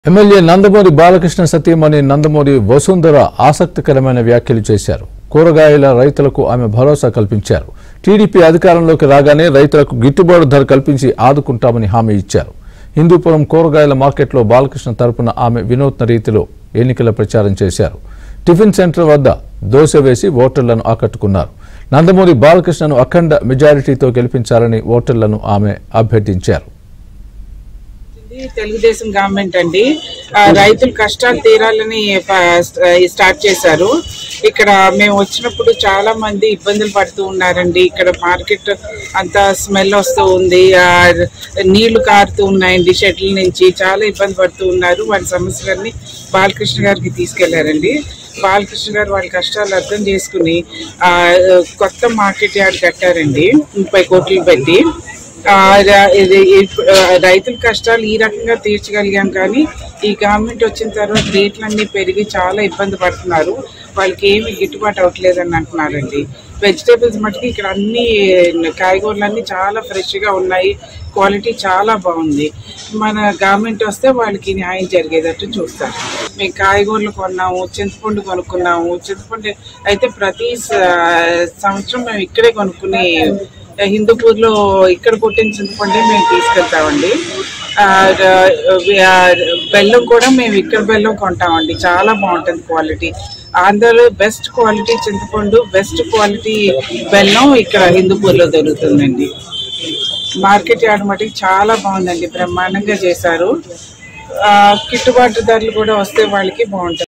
MLA Nandamuri Balakrishna సతీమణి నందమూరి వసుంధర ఆసక్తికరమైన వ్యాఖ్యలు చేశారు కూరగాయల రైతులకు ఆమె భరోసా కల్పించారు టీడీపీ అధికారంలోకి రాగానే రైతులకు గిట్టుబాటు ధర కల్పించి ఆదుకుంటామని హామీ ఇచ్చారు హిందూపురం కూరగాయల మార్కెట్లో బాలకృష్ణ తరపున ఆమె వినూత్న రీతిలో ఎన్నికల ప్రచారం చేశారు టిఫిన్ సెంటర్ వద్ద దోశ వేసి ఓటర్లను ఆకట్టుకున్నారు నందమూరి బాలకృష్ణను అఖండ మెజారిటీతో గెలిపించాలని ఓటర్లను ఆమె అభ్యర్థించారు ఇది తెలుగుదేశం గవర్నమెంట్ అండి ఆ, రైతుల కష్టాలు తీరాలని ప- స్టార్ట్ చేశారు ఇక్కడ మేము వచ్చినప్పుడు చాలా మంది ఇబ్బందులు పడుతూ ఉన్నారండి ఇక్కడ మార్కెట్ అంతా స్మెల్ వస్తూ ఉంది ఆ, నీళ్లు కారుతూ ఉన్నాయండి షెడ్ల నుంచి చాలా ఇబ్బంది పడుతూ ఉన్నారు వాళ్ళ సమస్యలన్నీ బాలకృష్ణ గారికి తీసుకెళ్లారండి బాలకృష్ణ గారు వాళ్ళ కష్టాలు అర్థం చేసుకుని ఆ, కొత్త మార్కెట్ యార్డ్ కట్టారండి ముప్పై కోట్లు పెట్టి ఆ, ర- ఇది ఇప్- ఆ, రైతుల కష్టాలు ఈ రకంగా తీర్చగలిగాం కానీ ఈ గవర్నమెంట్ వచ్చిన తర్వాత రేట్లన్నీ పెరిగి చాలా ఇబ్బంది పడుతున్నారు వాళ్ళకి ఏమి గిట్టుబాటు అవ్వట్లేదని అంటున్నారండి వెజిటేబుల్స్ మటుకు ఇక్కడ అన్ని కాయగూరలు అన్ని చాలా ఫ్రెష్గా ఉన్నాయి క్వాలిటీ చాలా బాగుంది మన గవర్నమెంట్ వస్తే వాళ్ళకి న్యాయం జరిగేటట్టు చూస్తారు మేము కాయగూరలు కొన్నాము చింతపండు కొనుక్కున్నాము చింతపండు అయితే ప్రతి స- సంవత్సరం మేము ఇక్కడే కొనుక్కుని హిందూపూర్లో ఇక్కడ పుట్టిన చింతపండే మేము తీసుకెళ్తామండి ఆ, ర- ఆ, బెల్లం కూడా మేము ఇక్కడ బెల్లం కొంటామండి చాలా బాగుంటుంది క్వాలిటీ ఆంధ్రలో బెస్ట్ క్వాలిటీ చింతపండు బెస్ట్ క్వాలిటీ బెల్లం ఇక్కడ హిందూపూర్లో దొరుకుతుందండి మార్కెట్ యార్డ్ మటుకు చాలా బాగుందండి బ్రహ్మాండంగా చేశారు ఆ, గిట్టుబాటు ధరలు కూడా వస్తే వాళ్ళకి బాగుంటుంది